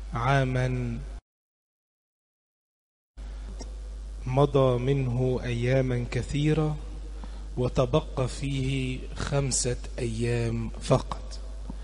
عاما مضى منه أياما كثيرة وتبقى فيه خمسة أيام فقط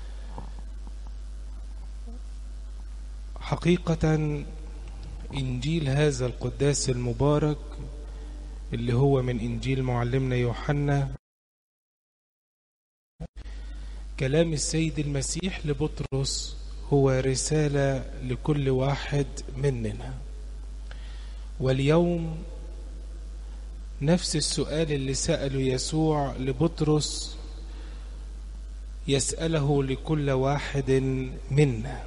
حقيقة إنجيل هذا القداس المبارك اللي هو من إنجيل معلمنا يوحنا كلام السيد المسيح لبطرس هو رسالة لكل واحد مننا واليوم نفس السؤال اللي سأله يسوع لبطرس يسأله لكل واحد منا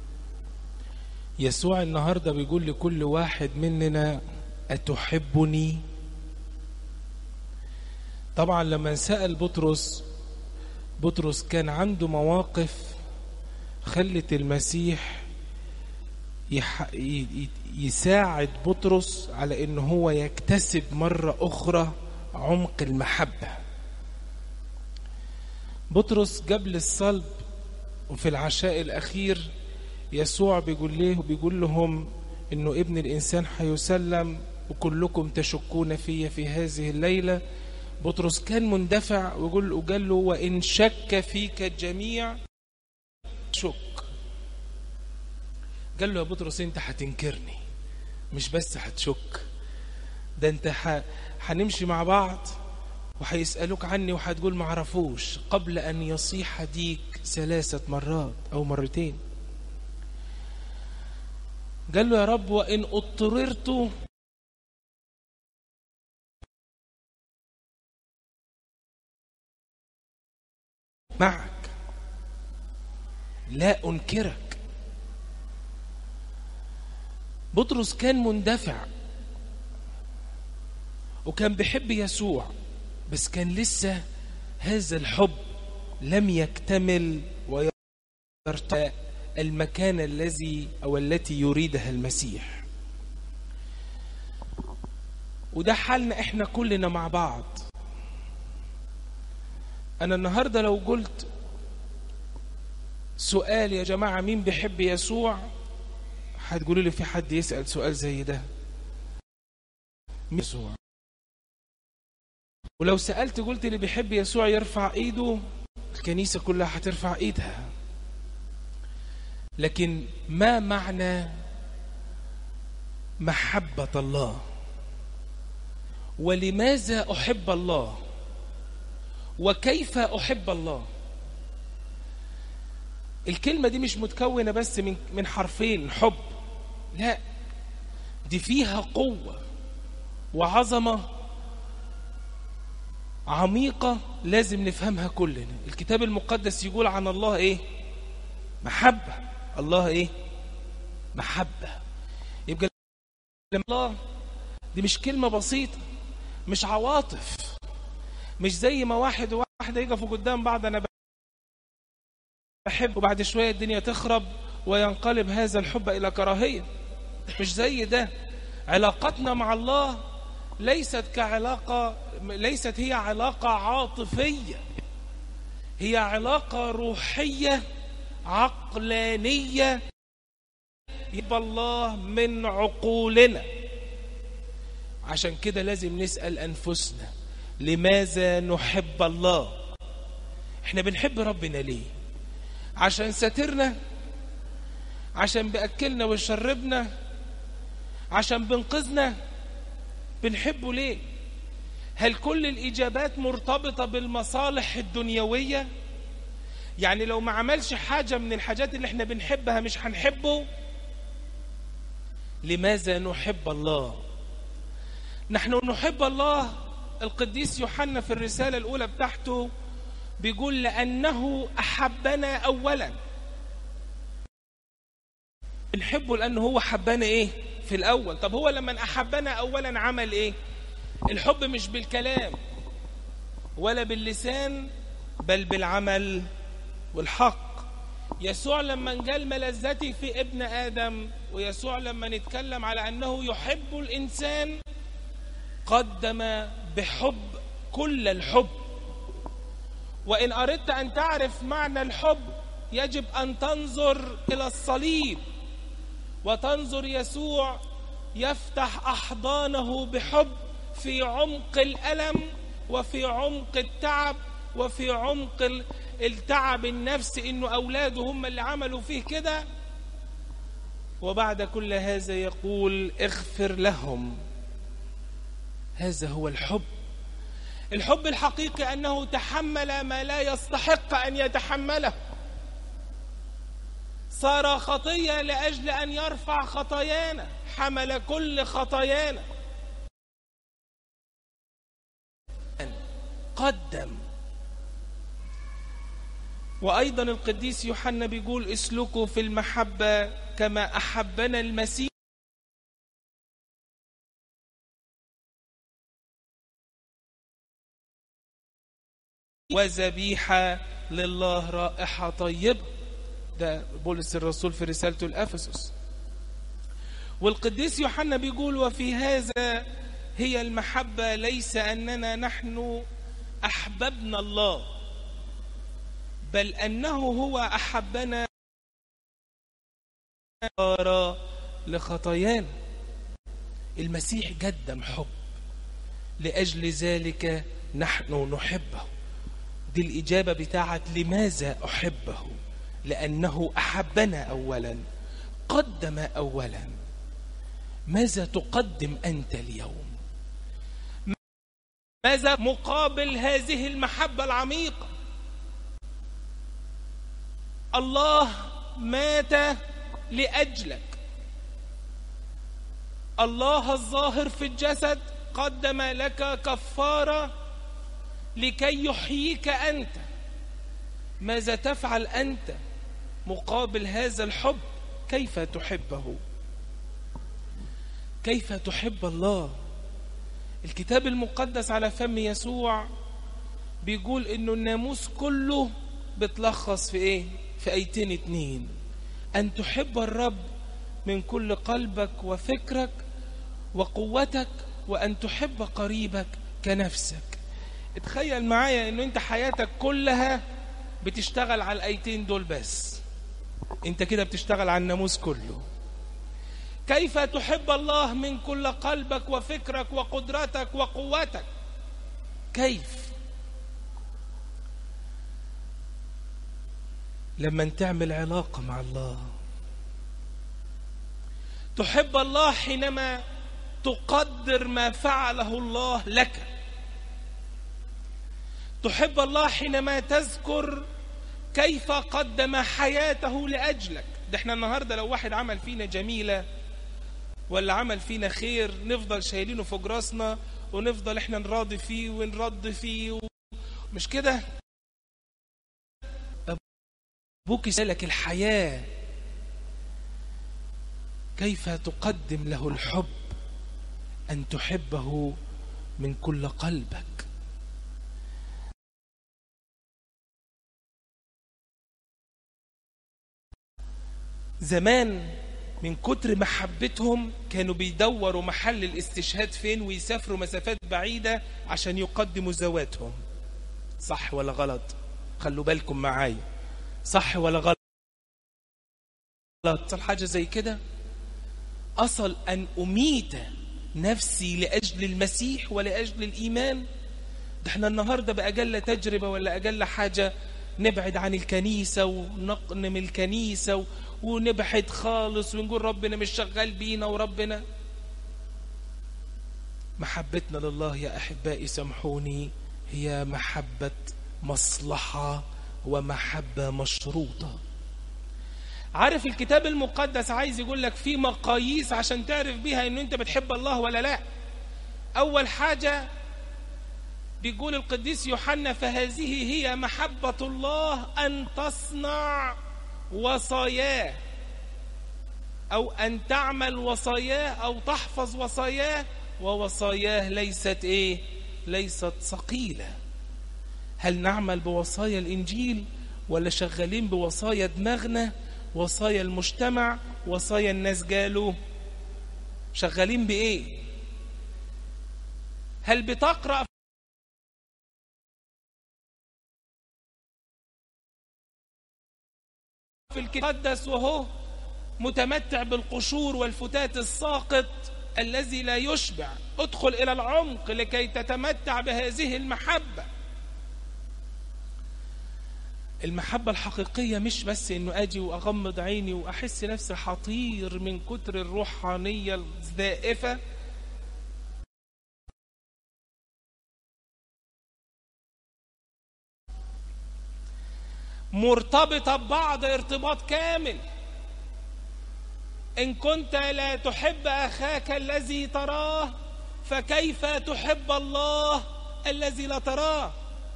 يسوع النهاردة بيقول لكل واحد مننا أتحبني طبعا لما سأل بطرس بطرس كان عنده مواقف خلت المسيح يح... يساعد بطرس على ان هو يكتسب مرة اخرى عمق المحبة بطرس قبل الصلب وفي العشاء الاخير يسوع بيقول له بيقول لهم انه ابن الانسان هيسلم وكلكم تشكون في في هذه الليلة بطرس كان مندفع ويقول وقال له وان شك فيك الجميع شك قال له يا بطرس انت هتنكرني مش بس هتشك ده انت ح... هنمشي مع بعض وهيسألوك عني وهتقول معرفوش قبل أن يصيح ديك ثلاثة مرات أو مرتين قال له يا رب وإن اضطررت معك لا أنكرك بطرس كان مندفع وكان بيحب يسوع بس كان لسه هذا الحب لم يكتمل ويرتقى المكان الذي أو التي يريدها المسيح وده حالنا احنا كلنا مع بعض أنا النهاردة لو قلت سؤال يا جماعة مين بيحب يسوع هتقولوا لي في حد يسأل سؤال زي ده مين يسوع ولو سألت قلت اللي بيحب يسوع يرفع ايده الكنيسة كلها هترفع ايدها لكن ما معنى محبة الله ولماذا أحب الله وكيف أحب الله الكلمة دي مش متكونة بس من من حرفين حب لا دي فيها قوة وعظمة عميقة لازم نفهمها كلنا الكتاب المقدس يقول عن الله ايه محبة الله ايه محبة يبقى الله دي مش كلمة بسيطة مش عواطف مش زي ما واحد وواحدة يقفوا قدام بعض انا بحب وبعد شوية الدنيا تخرب وينقلب هذا الحب إلى كراهية مش زي ده علاقتنا مع الله ليست كعلاقة ليست هي علاقة عاطفية هي علاقة روحية عقلانية يبقى الله من عقولنا عشان كده لازم نسأل أنفسنا لماذا نحب الله احنا بنحب ربنا ليه عشان ساترنا عشان بأكلنا ويشربنا عشان بنقذنا بنحبه ليه هل كل الإجابات مرتبطة بالمصالح الدنيوية يعني لو ما عملش حاجة من الحاجات اللي احنا بنحبها مش هنحبه لماذا نحب الله نحن نحب الله القديس يوحنا في الرسالة الأولى بتاعته بيقول لأنه أحبنا أولا بنحبه لأنه هو حبنا إيه في الأول طب هو لما أحبنا أولا عمل إيه الحب مش بالكلام ولا باللسان بل بالعمل والحق يسوع لما قال ملذتي في ابن آدم ويسوع لما نتكلم على أنه يحب الإنسان قدم بحب كل الحب وإن أردت أن تعرف معنى الحب يجب أن تنظر إلى الصليب وتنظر يسوع يفتح أحضانه بحب في عمق الألم وفي عمق التعب وفي عمق التعب النفسي إنه أولاده هم اللي عملوا فيه كده وبعد كل هذا يقول اغفر لهم هذا هو الحب الحب الحقيقي أنه تحمل ما لا يستحق أن يتحمله صار خطية لأجل أن يرفع خطايانا حمل كل خطايانا قدم وأيضا القديس يوحنا بيقول اسلكوا في المحبة كما أحبنا المسيح وذبيحة لله رائحة طيبة ده بولس الرسول في رسالته الأفسس والقديس يوحنا بيقول وفي هذا هي المحبة ليس أننا نحن أحببنا الله بل أنه هو أحبنا لخطايانا المسيح قدم حب لأجل ذلك نحن نحبه دي الإجابة بتاعت لماذا أحبه لأنه أحبنا أولا قدم أولا ماذا تقدم أنت اليوم ماذا مقابل هذه المحبة العميقة الله مات لأجلك الله الظاهر في الجسد قدم لك كفارة لكي يحييك أنت ماذا تفعل أنت مقابل هذا الحب كيف تحبه كيف تحب الله الكتاب المقدس على فم يسوع بيقول انه الناموس كله بتلخص في ايه في ايتين اتنين ان تحب الرب من كل قلبك وفكرك وقوتك وان تحب قريبك كنفسك اتخيل معايا انه انت حياتك كلها بتشتغل على الايتين دول بس انت كده بتشتغل على الناموس كله كيف تحب الله من كل قلبك وفكرك وقدرتك وقوتك كيف لما تعمل علاقة مع الله تحب الله حينما تقدر ما فعله الله لك تحب الله حينما تذكر كيف قدم حياته لأجلك ده احنا النهاردة لو واحد عمل فينا جميلة ولا عمل فينا خير نفضل شايلينه فوق راسنا ونفضل احنا نراضي فيه ونرد فيه و... مش كده ابوك سالك الحياة كيف تقدم له الحب أن تحبه من كل قلبك زمان من كتر محبتهم كانوا بيدوروا محل الاستشهاد فين ويسافروا مسافات بعيدة عشان يقدموا زواتهم صح ولا غلط خلوا بالكم معايا صح ولا غلط صل حاجة زي كده أصل أن أميت نفسي لأجل المسيح ولأجل الإيمان ده احنا النهاردة بأجل تجربة ولا أجل حاجة نبعد عن الكنيسة ونقنم الكنيسة ونبحث خالص ونقول ربنا مش شغال بينا وربنا محبتنا لله يا أحبائي سامحوني هي محبة مصلحة ومحبة مشروطة عارف الكتاب المقدس عايز يقول لك في مقاييس عشان تعرف بيها ان انت بتحب الله ولا لا اول حاجة بيقول القديس يوحنا فهذه هي محبة الله ان تصنع وصاياه أو أن تعمل وصاياه أو تحفظ وصاياه ووصاياه ليست إيه ليست ثقيلة هل نعمل بوصايا الإنجيل ولا شغالين بوصايا دماغنا وصايا المجتمع وصايا الناس قالوا شغالين بإيه هل بتقرأ في الكتاب المقدس وهو متمتع بالقشور والفتات الساقط الذي لا يشبع ادخل إلى العمق لكي تتمتع بهذه المحبة المحبة الحقيقية مش بس انه اجي واغمض عيني واحس نفسي حطير من كتر الروحانية الزائفة مرتبطة ببعض ارتباط كامل إن كنت لا تحب أخاك الذي تراه فكيف تحب الله الذي لا تراه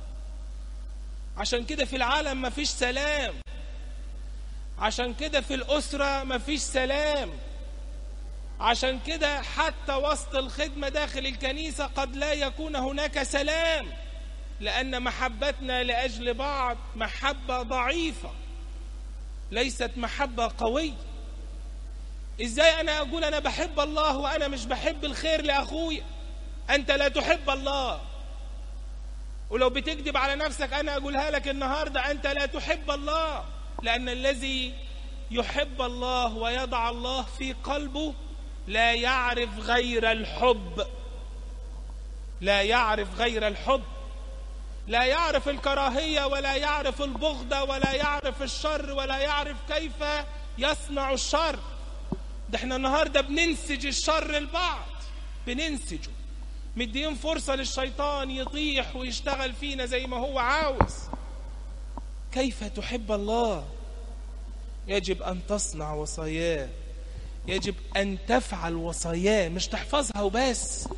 عشان كده في العالم مفيش سلام عشان كده في الأسرة مفيش سلام عشان كده حتى وسط الخدمة داخل الكنيسة قد لا يكون هناك سلام لأن محبتنا لأجل بعض محبة ضعيفة ليست محبة قوية إزاي أنا أقول أنا بحب الله وأنا مش بحب الخير لأخويا أنت لا تحب الله ولو بتكذب على نفسك أنا أقولها لك النهاردة أنت لا تحب الله لأن الذي يحب الله ويضع الله في قلبه لا يعرف غير الحب لا يعرف غير الحب لا يعرف الكراهية ولا يعرف البغضة ولا يعرف الشر ولا يعرف كيف يصنع الشر ده احنا النهاردة بننسج الشر البعض بننسجه مدين فرصة للشيطان يطيح ويشتغل فينا زي ما هو عاوز كيف تحب الله يجب أن تصنع وصاياه يجب أن تفعل وصاياه مش تحفظها وبس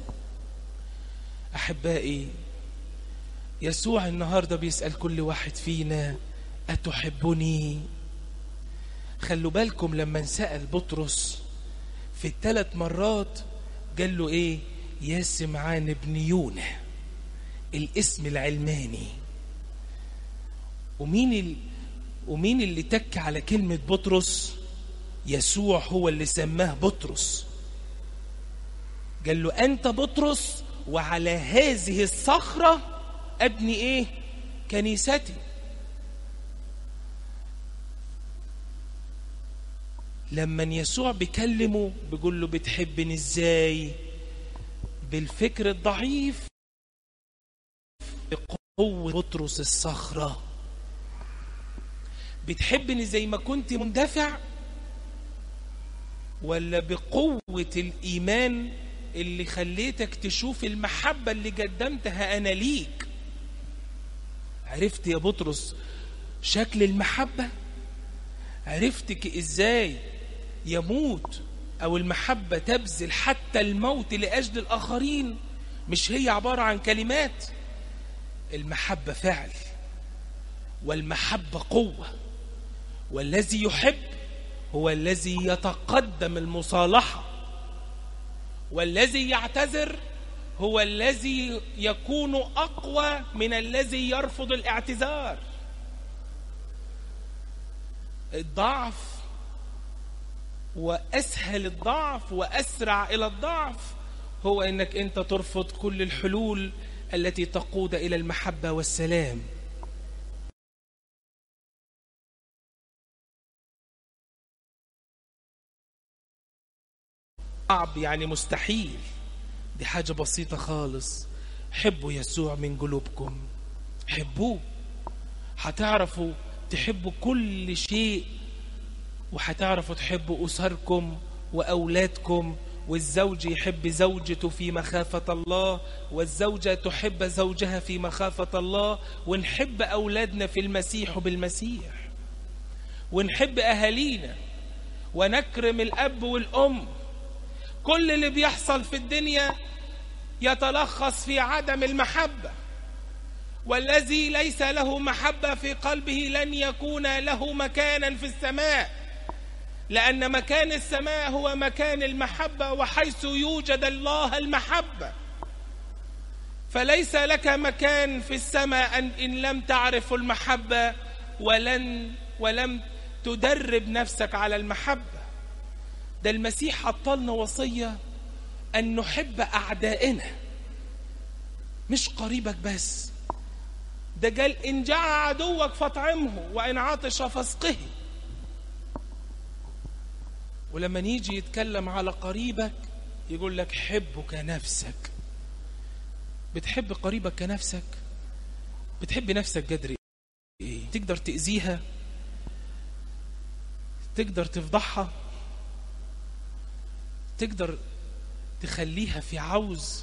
أحبائي يسوع النهاردة بيسأل كل واحد فينا أتحبني خلوا بالكم لما سأل بطرس في الثلاث مرات قال له إيه يا سمعان ابن يونه الاسم العلماني ومين ال... ومين اللي تك على كلمة بطرس يسوع هو اللي سماه بطرس قال له أنت بطرس وعلى هذه الصخرة أبني إيه كنيستي لما يسوع بيكلمه بيقول له بتحبني ازاي بالفكر الضعيف بقوة بطرس الصخرة بتحبني زي ما كنت مندفع ولا بقوة الإيمان اللي خليتك تشوف المحبة اللي قدمتها أنا ليك عرفت يا بطرس شكل المحبة عرفتك إزاي يموت أو المحبة تبذل حتى الموت لأجل الآخرين مش هي عبارة عن كلمات المحبة فعل والمحبة قوة والذي يحب هو الذي يتقدم المصالحة والذي يعتذر هو الذي يكون أقوى من الذي يرفض الاعتذار الضعف وأسهل الضعف وأسرع إلى الضعف هو أنك أنت ترفض كل الحلول التي تقود إلى المحبة والسلام صعب يعني مستحيل دي حاجة بسيطة خالص حبوا يسوع من قلوبكم حبوه هتعرفوا تحبوا كل شيء وهتعرفوا تحبوا أسركم وأولادكم والزوج يحب زوجته في مخافة الله والزوجة تحب زوجها في مخافة الله ونحب أولادنا في المسيح وبالمسيح ونحب أهالينا ونكرم الأب والأم كل اللي بيحصل في الدنيا يتلخص في عدم المحبة والذي ليس له محبة في قلبه لن يكون له مكانا في السماء لأن مكان السماء هو مكان المحبة وحيث يوجد الله المحبة فليس لك مكان في السماء إن لم تعرف المحبة ولن ولم تدرب نفسك على المحبة ده المسيح حطلنا وصية أن نحب أعدائنا مش قريبك بس ده قال إن جاع عدوك فاطعمه وإن عطش فاسقه ولما يجي يتكلم على قريبك يقول لك حبه كنفسك بتحب قريبك كنفسك بتحب نفسك قدر ايه تقدر تأذيها تقدر تفضحها تقدر تخليها في عوز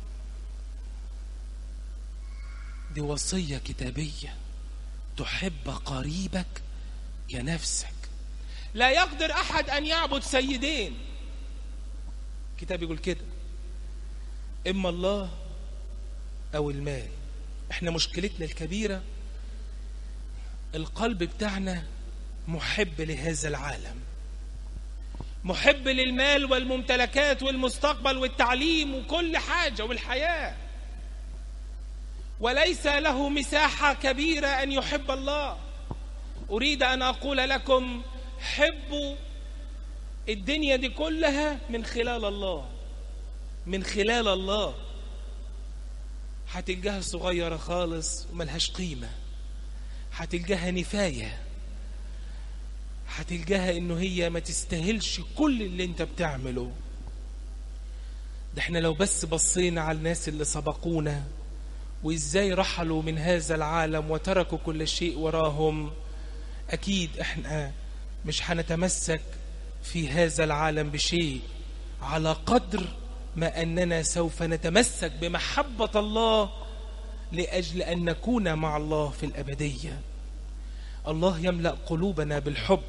دي وصية كتابية تحب قريبك كنفسك لا يقدر أحد أن يعبد سيدين كتاب يقول كده إما الله أو المال إحنا مشكلتنا الكبيرة القلب بتاعنا محب لهذا العالم محب للمال والممتلكات والمستقبل والتعليم وكل حاجة والحياة وليس له مساحة كبيرة أن يحب الله أريد أن أقول لكم حبوا الدنيا دي كلها من خلال الله من خلال الله هتلقاها صغيرة خالص وملهاش قيمة هتلقاها نفاية هتلقاها انه هي ما تستاهلش كل اللي انت بتعمله ده احنا لو بس بصينا على الناس اللي سبقونا وازاي رحلوا من هذا العالم وتركوا كل شيء وراهم اكيد احنا مش هنتمسك في هذا العالم بشيء على قدر ما اننا سوف نتمسك بمحبة الله لأجل أن نكون مع الله في الأبدية الله يملأ قلوبنا بالحب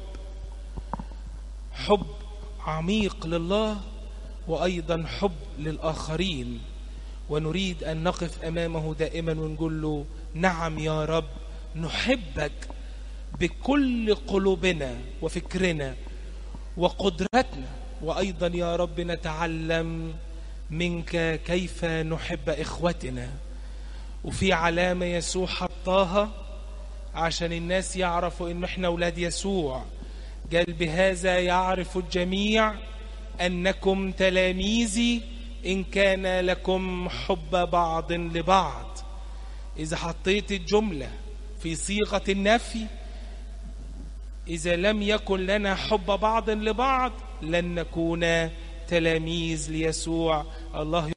حب عميق لله وأيضا حب للآخرين ونريد أن نقف أمامه دائما ونقول له نعم يا رب نحبك بكل قلوبنا وفكرنا وقدرتنا وأيضا يا رب نتعلم منك كيف نحب إخوتنا وفي علامة يسوع حطاها عشان الناس يعرفوا إن إحنا أولاد يسوع قال بهذا يعرف الجميع أنكم تلاميذي إن كان لكم حب بعض لبعض إذا حطيت الجملة في صيغة النفي إذا لم يكن لنا حب بعض لبعض لن نكون تلاميذ ليسوع الله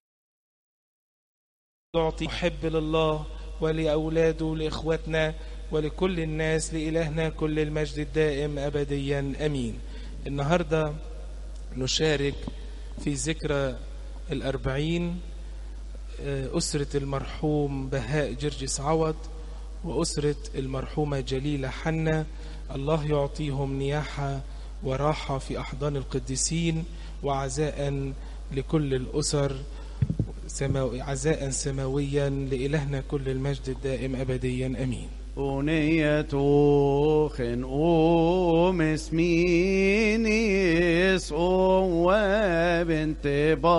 يعطي محب لله ولأولاده لإخوتنا ولكل الناس لإلهنا كل المجد الدائم أبديا أمين النهاردة نشارك في ذكرى الأربعين أسرة المرحوم بهاء جرجس عوض وأسرة المرحومة جليلة حنا الله يعطيهم نياحة وراحة في أحضان القديسين وعزاء لكل الأسر سماوي عزاء سماويا لإلهنا كل المجد الدائم أبديا أمين أنية خنقوم اسميني اسقوا وبنت